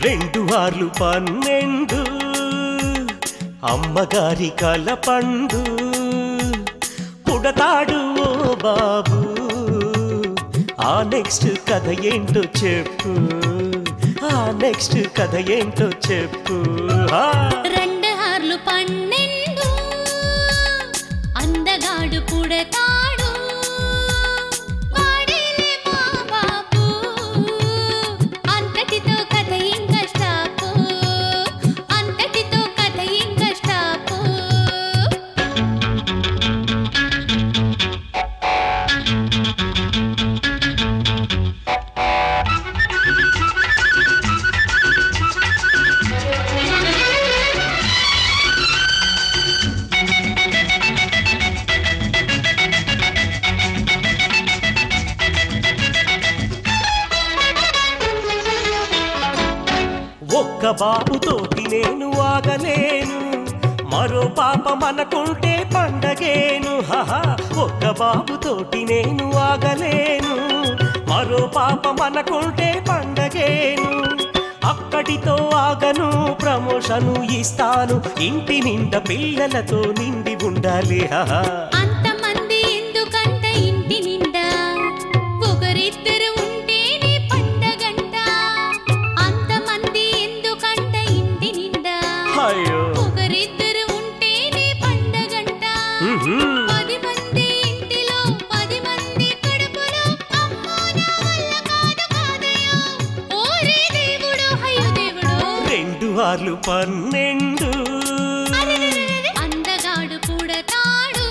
రెండు ఆర్లు పన్నెండు అమ్మగారి కల పండు పుడతాడు ఓ బాబు ఆ నెక్స్ట్ కథ ఏంటో చెప్పు ఆ నెక్స్ట్ కథ ఏంటో చెప్పు ఆ! రెండు హార్లు పన్నెండు అందగాడు పుడతాడు వాడేలే మా బాబు అంతటితో కథ ఇంకా స్టాపు అంతటితో కథ ఇంకా స్టాపు ఒక్క బాబుతోటి నేను ఆగలేను మరో పాప మనకుంటే పండగేను హహ ఒక్క బాబుతోటి నేను ఆగలేను మరో పాప మనకుంటే పండగేను అక్కడితో ఆగను ప్రమోషను ఇస్తాను ఇంటి నిండా పిల్లలతో నిండి ఉండాలి హహ అంతమంది ఎందుకంట ఇంటి నిండా ఒకరిద్దరు ఉంటేనే పండగంట అంతమంది ఎందుకంట ఇంటి నిండా అయ్యో ఒకరిద్దరు ఉంటేనే పండగంట ఉహుం. పది మంది ఇంటిలో పది మంది కడుపులో అమ్మో నా వల్ల కాదు కాదయ్యో ఓరే దేవుడు అయ్యో దేవుడు రెండు ఆర్లు పన్నెండు అరెరెరెరెరె. అందగాడు పుడతాడు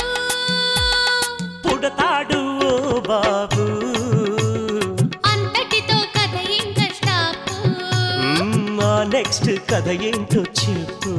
పుడతాడు ఓ బాబు అంతటితో కథ ఇంకా స్టాప్ మ్మ్, ఆ నెక్స్ట్ కథ ఏంటో చెప్పు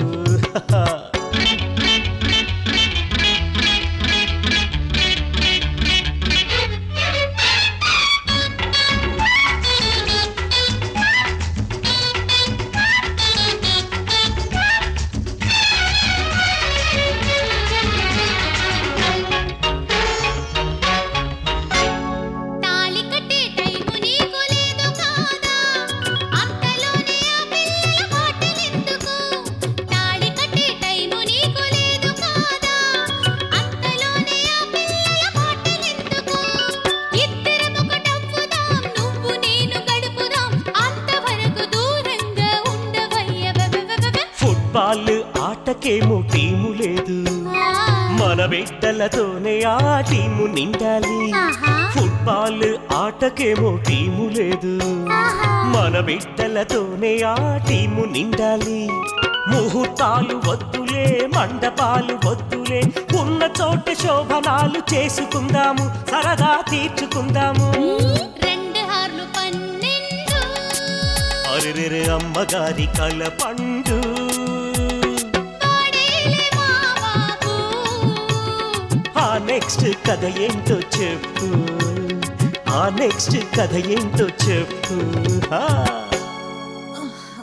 తాళి కట్టే టైము నీకు లేదు కాదా అంతలోనే ఆ పిల్లల మాటలెందుకు తాళి కట్టే టైము నీకు లేదు కాదా అంతలోనే ఆ పిల్లల మాటలెందుకు ఇద్దరం ఒకటవ్వుదాం నువ్వు నేను గడుపుదాం అంతవరకు దూరంగా ఉండవయ్య ఫుట్బాల్ ఆటకేమో టీము లేదు మన బిడ్డలతోనే ఆ టీము నిండాలి ఆహా. ఫుట్బాల్ ఆటకేమో టీము లేదు ఆహా. మన బిడ్డలతోనే ఆ టీము నిండాలి ముహూర్తాలు వద్దులే మండపాలు వద్దులే ఉన్న చోట శోభనాలు చేసుకుందాము సరదా తీర్చుకుందాము రెండు హార్లు పన్నెండు అరెరెరె అమ్మగారి కల పండు వాడేలే మా బాబు ఆ నెక్స్ట్ కథ ఏంటో చెప్పు ఆ నెక్స్ట్ కథ ఏంటో చెప్పు ఆ